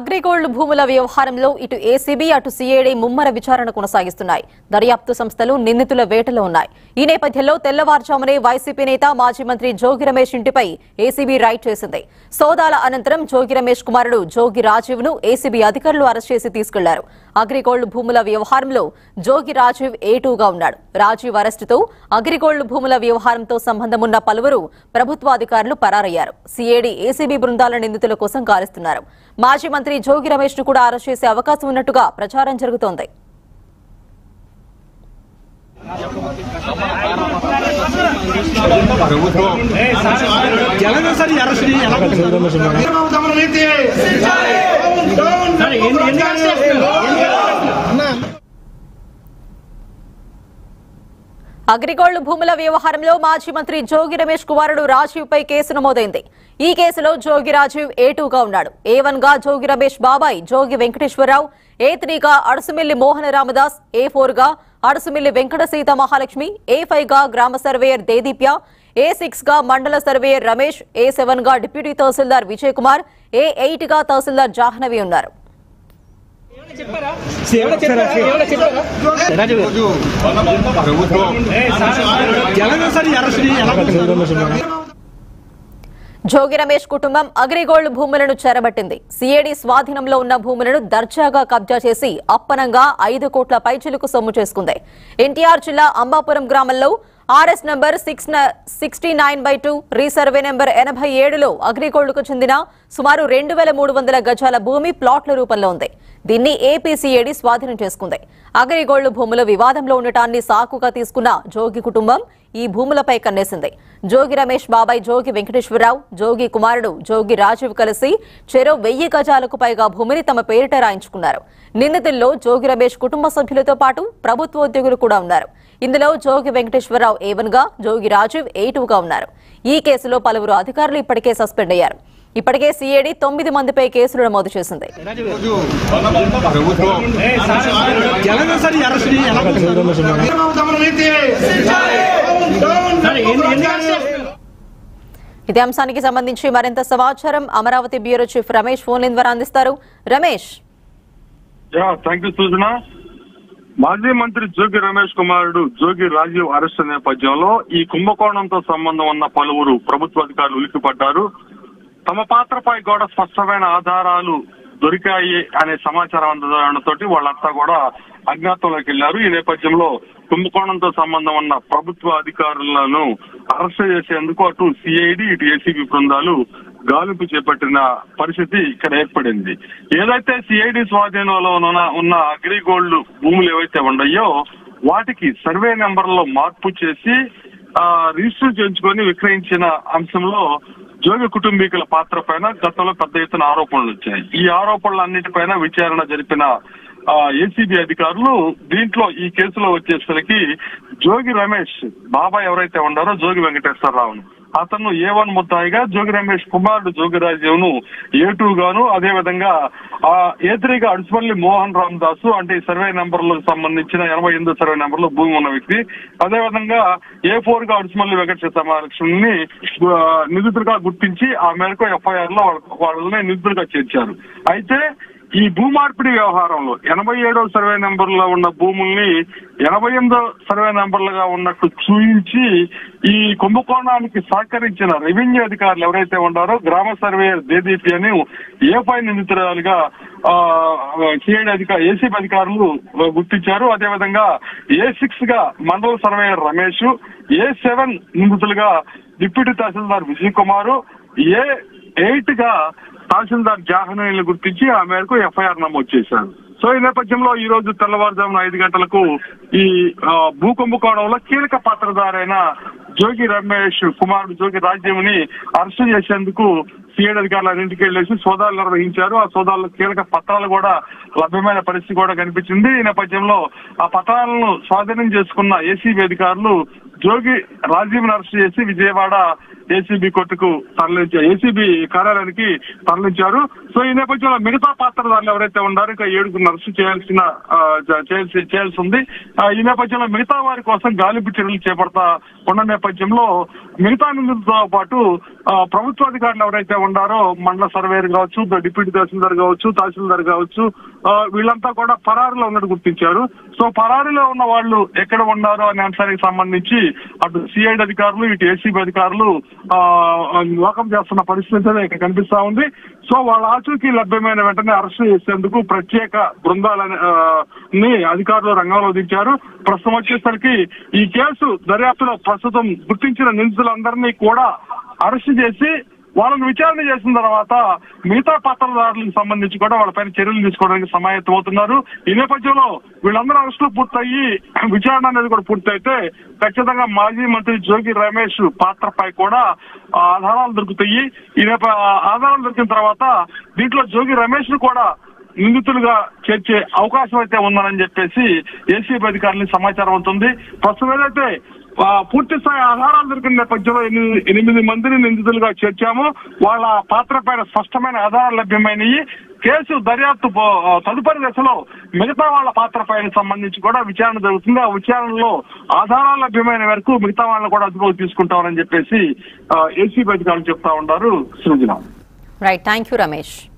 అగ్రిగోల్డ్ భూముల వ్యవహారంలో ఇటు ఏసీబీ అటు సీఏడీ ముమ్మర విచారణ కొనసాగిస్తున్నాయి దర్యాప్తు సంస్థలు నిందితుల వేటలో ఉన్నాయి ఈ నేపథ్యంలో తెల్లవారుజామునే వైసీపీ నేత మాజీ మంత్రి జోగి రమేష్ ఇంటిపై ఏసీబీ రైడ్ చేసింది సోదాల అనంతరం జోగి రమేష్ కుమారుడు జోగి రాజీవ్ ను ఏసీబీ అధికారులు అరెస్ట్ చేసి తీసుకెళ్లారు అగ్రిగోల్డ్ భూముల వ్యవహారంలో జోగి రాజీవ్ ఏటూగా ఉన్నాడు రాజీవ్ అరెస్టుతో అగ్రిగోల్డ్ భూముల వ్యవహారంతో సంబంధమున్న పలువురు ప్రభుత్వ అధికారులు పరారయ్యారు సీఏడీ ఏసీబీ బృందాల నిందితుల కోసం గాలిస్తున్నారు మాజీ మంత్రి జోగి రమేష్ ను కూడా అరెస్ట్ చేసే అవకాశం ఉన్నట్టుగా ప్రచారం జరుగుతోంది ప్రభుత్వం ఎలాగో సార్ ఈ అరెస్ట్ ని ఎలాగో తమను నీతి సార్ ఎన్ని ఎన్ని అరెస్ట్ అగ్రిగోల్డ్ భూముల వ్యవహారంలో మాజీ మంత్రి జోగి రమేష్ కుమారుడు రాజీవ్ పై కేసు నమోదైంది ఈ కేసులో జోగి రాజీవ్ ఏ టూగా ఉన్నాడు ఏ వన్ గా జోగి రమేష్ బాబాయ్ జోగి వెంకటేశ్వరరావు ఏ త్రీగా అడుసుమిల్లి మోహన రామదాస్ ఏ ఫోర్ గా అడుసుమిల్లి వెంకట సీత మహాలక్ష్మి ఏ ఫైవ్ గా గ్రామ సర్వేయర్ దేదీప్య ఏ సిక్స్ గా మండల సర్వేయర్ రమేష్ ఏ సెవెన్ గా deputy tahsildar Vijay Kumar A eight గా తహసీల్దార్ జాహ్నవి ఉన్నారు ఎవరో చెప్పారా ఎవరో చెప్పారా రాజు గారు. ప్రభుత్వం ఎలాగో సార్ ఈ అరెస్ట్ ని ఎలాగో జోగి రమేష్ కుటుంబం అగ్రిగోల్డ్ భూములను చెరబట్టింది సిఐడి స్వాధీనంలో ఉన్న భూములను దర్జాగా కబ్జా చేసి అప్పనంగా ఐదు కోట్ల పైచిలుకు సొమ్ము చేసుకుంది ఎన్టీఆర్ జిల్లా అంబాపురం గ్రామంలో RS number six sixty nine by two resurvey number ఎనభై ఏడులో అగ్రిగోల్డ్కు చెందిన సుమారు రెండు వేల మూడు వందల గజాల భూమి ప్లాట్ల రూపంలో ఉంది దీన్ని ఏపీసీఏడి స్వాధీనం చేసుకుంది అగ్రిగోల్డ్ భూములు వివాదంలో ఉండటాన్ని సాకుగా తీసుకున్న జోగి కుటుంబం ఈ భూములపై కన్నేసింది జోగి రమేష్ బాబాయ్ జోగి వెంకటేశ్వరరావు జోగి కుమారుడు జోగి రాజీవ్ కలిసి చెరో వెయ్యి గజాలకు పైగా భూమిని తమ పేరిట రాయించుకున్నారు నిందితుల్లో జోగి రమేష్ కుటుంబ సభ్యులతో పాటు ప్రభుత్వ ఉద్యోగులు కూడా ఉన్నారు ఇందులో జోగి వెంకటేశ్వరరావు ఏవన్ గా జోగి రాజీవ్ ఏ గా ఉన్నారు ఈ కేసులో పలువురు అధికారులు ఇప్పటికే సస్పెండ్ అయ్యారు ఇప్పటికే సీఏడీ తొమ్మిది మందిపై కేసులు నమోదు చేసింది రాజు గారు. ప్రభుత్వం ఎలాగో సార్ ఈ అరెస్ట్ ని ఎలాగో తమను నీతి సార్ ఎన్ని ఎన్ని అరెస్ట్ ఇదే అంశానికి సంబంధించి మరింత సమాచారం Amaravati bureau chief Ramesh phone line ద్వారా అందిస్తారు రమేష్ యా థ్యాంక్ యూ సూచన మాజీ మంత్రి జోగి రమేష్ కుమారుడు జోగి రాజీవ్ అరెస్ట్ నేపథ్యంలో ఈ కుంభకోణంతో సంబంధం ఉన్న పలువురు ప్రభుత్వ అధికారులు ఉలిక్కిపడ్డారు తమ పాత్రపై కూడా స్పష్టమైన ఆధారాలు దొరికాయి అనే సమాచారం అందడంతో వాళ్ళంతా కూడా అజ్ఞాతంలోకి వెళ్లారు ఈ నేపథ్యంలో కుంభకోణంతో సంబంధం ఉన్న ప్రభుత్వ అధికారులను అరెస్ట్ చేసేందుకు అటు సిఐడి ఇటు ఏసీబీ బృందాలు గాలింపు చేపట్టిన పరిస్థితి ఇక్కడ ఏర్పడింది ఏదైతే సిఐడి స్వాధీనంలో ఉన్న ఉన్న అగ్రిగోల్డ్ భూములు ఏవైతే ఉన్నాయో వాటికి సర్వే నెంబర్లో మార్పు చేసి ఆ, రిజిస్టర్ చేయించుకొని విక్రయించిన అంశంలో జోగి కుటుంబీకుల పాత్ర పైన గతంలో పెద్ద ఎత్తున ఆరోపణలు వచ్చాయి ఈ ఆరోపణలన్నిటిపైన విచారణ జరిపిన ఏసీబీ అధికారులు దీంట్లో ఈ కేసులో వచ్చేసరికి జోగి రమేష్ బాబాయ్ ఎవరైతే ఉన్నారో జోగి వెంకటేశ్వరరావును అతను ఏ వన్ ముద్దాయిగా జోగి రమేష్ కుమారుడు జోగి రాజీవ్ను ఏ టూ గాను అదే విధంగా ఆ ఏ త్రీగా అడుసుపల్లి మోహన్ రామ్ దాసు అంటే ఈ సర్వే నెంబర్లకు సంబంధించిన ఎనభై ఎనిమిది సర్వే నెంబర్ లో భూమి ఉన్న వ్యక్తి అదే విధంగా ఏ ఫోర్ గా అడుసుమల్లి వెంకట సీతామహాలక్ష్మిని ఆ, నిందితులుగా గుర్తించి ఆ మేరకు ఎఫ్ఐఆర్ లో వాళ్ళ- వాళ్ళని నిందితులుగా చేర్చారు అయితే ఈ భూమార్పిడి వ్యవహారంలో ఎనభై ఏడో సర్వే నెంబర్ లో ఉన్న భూముల్ని ఎనభై ఎనిమిదో సర్వే నెంబర్లుగా ఉన్నట్టు చూయించి ఈ కుంభకోణానికి సహకరించిన రెవెన్యూ అధికారులు ఎవరైతే ఉన్నారో గ్రామ సర్వేయర్ దేదీపి అని ఏ పై నిందితురాలుగా సిఐడి అధికార ఏసీబీ అధికారులు గుర్తించారు అదేవిధంగా ఏ సిక్స్ గా మండల సర్వేయర్ రమేష్ ఏ సెవెన్ నిందితులుగా deputy tahsildar Vijay Kumar A eight గా తహసీల్దార్ జాహ్నవిని గుర్తించి ఆ మేరకు ఎఫ్ఐఆర్ నమోదు చేశారు సో ఈ నేపథ్యంలో ఈ రోజు తెల్లవారుజామున ఐదు గంటలకు ఈ ఆ, భూ కుంభకోణంలో కీలక పాత్రధారైన జోగి రమేష్ కుమారుడు జోగి రాజ్యముని అరెస్ట్ చేసేందుకు సిఐడి అధికారులు ఇంటికి వెళ్లేసి సోదాలు నిర్వహించారు ఆ సోదాల్లో కీలక పత్రాలు కూడా లభ్యమైన పరిస్థితి కూడా కనిపించింది ఈ నేపథ్యంలో ఆ పత్రాలను స్వాధీనం చేసుకున్న ఏసీబీ అధికారులు జోగి రాజీవ్ని అరెస్ట్ చేసి విజయవాడ ఏసీబీ కోర్టుకు తరలించారు ఏసీబీ కార్యాలయానికి తరలించారు సో ఈ నేపథ్యంలో మిగతా పాత్రదారులు ఎవరైతే ఉన్నారో ఇంకా ఏడుగురు అరెస్ట్ చేయాల్సిన ఆ, చే- చేయాల్సి చేయాల్సి ఉంది ఆ, ఈ నేపథ్యంలో మిగతా వారి కోసం గాలింపు చర్యలు చేపడతా ఉన్న నేపథ్యంలో మిగతా నిందితులతో పాటు ఆ, ప్రభుత్వ అధికారులు ఎవరైతే ఉన్నారో మండల సర్వేయర్ కావచ్చు డిప్యూటీ తహసీల్దార్ కావచ్చు తహసీల్దార్ కావచ్చు ఆ, వీళ్ళంతా కూడా పరారీలో ఉన్నట్టు గుర్తించారు సో పరారీలో ఉన్న వాళ్ళు ఎక్కడ ఉన్నారు అనే అంశానికి సంబంధించి అటు సిఐడి అధికారులు ఇటు ఏసీబీ అధికారులు ఆ, లోకం చేస్తున్న పరిస్థితి అయితే ఇక్కడ కనిపిస్తా ఉంది సో వాళ్ళ ఆచూకీ లభ్యమైన వెంటనే అరెస్ట్ చేసేందుకు ప్రత్యేక బృందాలని ఆ, ని అధికారులు రంగంలో దించారు ప్రస్తుతం వచ్చేసరికి ఈ కేసు దర్యాప్తులో ప్రస్తుతం గుర్తించిన నిందితులందరినీ కూడా అరెస్ట్ చేసి వాళ్ళని విచారణ చేసిన తర్వాత మిగతా పత్రదారులకు సంబంధించి కూడా వాళ్ళపైన చర్యలు తీసుకోవడానికి సమాయత్తం అవుతున్నారు ఈ నేపథ్యంలో వీళ్ళందరూ అరెస్టులు పూర్తయి విచారణ అనేది కూడా పూర్తయితే ఖచ్చితంగా మాజీ మంత్రి జోగి రమేష్ పాత్రపై కూడా ఆ, ఆధారాలు దొరుకుతాయి ఈ నేప ఆ ఆధారాలు దొరికిన తర్వాత దీంట్లో జోగి రమేష్ ను కూడా నిందితులుగా చేర్చే అవకాశం అయితే ఉందని చెప్పేసి ఏసీబీ అధికారులకు సమాచారం అవుతుంది ప్రస్తుతం ఏదైతే ఆ, పూర్తి స్థాయి ఆధారాలు దొరికిన నేపథ్యంలో ఎనిమిది ఎనిమిది మందిని నిందితులుగా చేర్చాము వాళ్ళ పాత్ర పైన స్పష్టమైన ఆధారాలు లభ్యమైనవి కేసు దర్యాప్తు పో- ఆ, తదుపరి దశలో మిగతా వాళ్ళ పాత్ర పైన సంబంధించి కూడా విచారణ జరుగుతుంది ఆ విచారణలో ఆధారాలు లభ్యమైన వరకు మిగతా వాళ్ళని కూడా అదుపులోకి తీసుకుంటామని చెప్పేసి ఏసీబీ అధికారులు చెప్తా ఉన్నారు Srujana right thank you Ramesh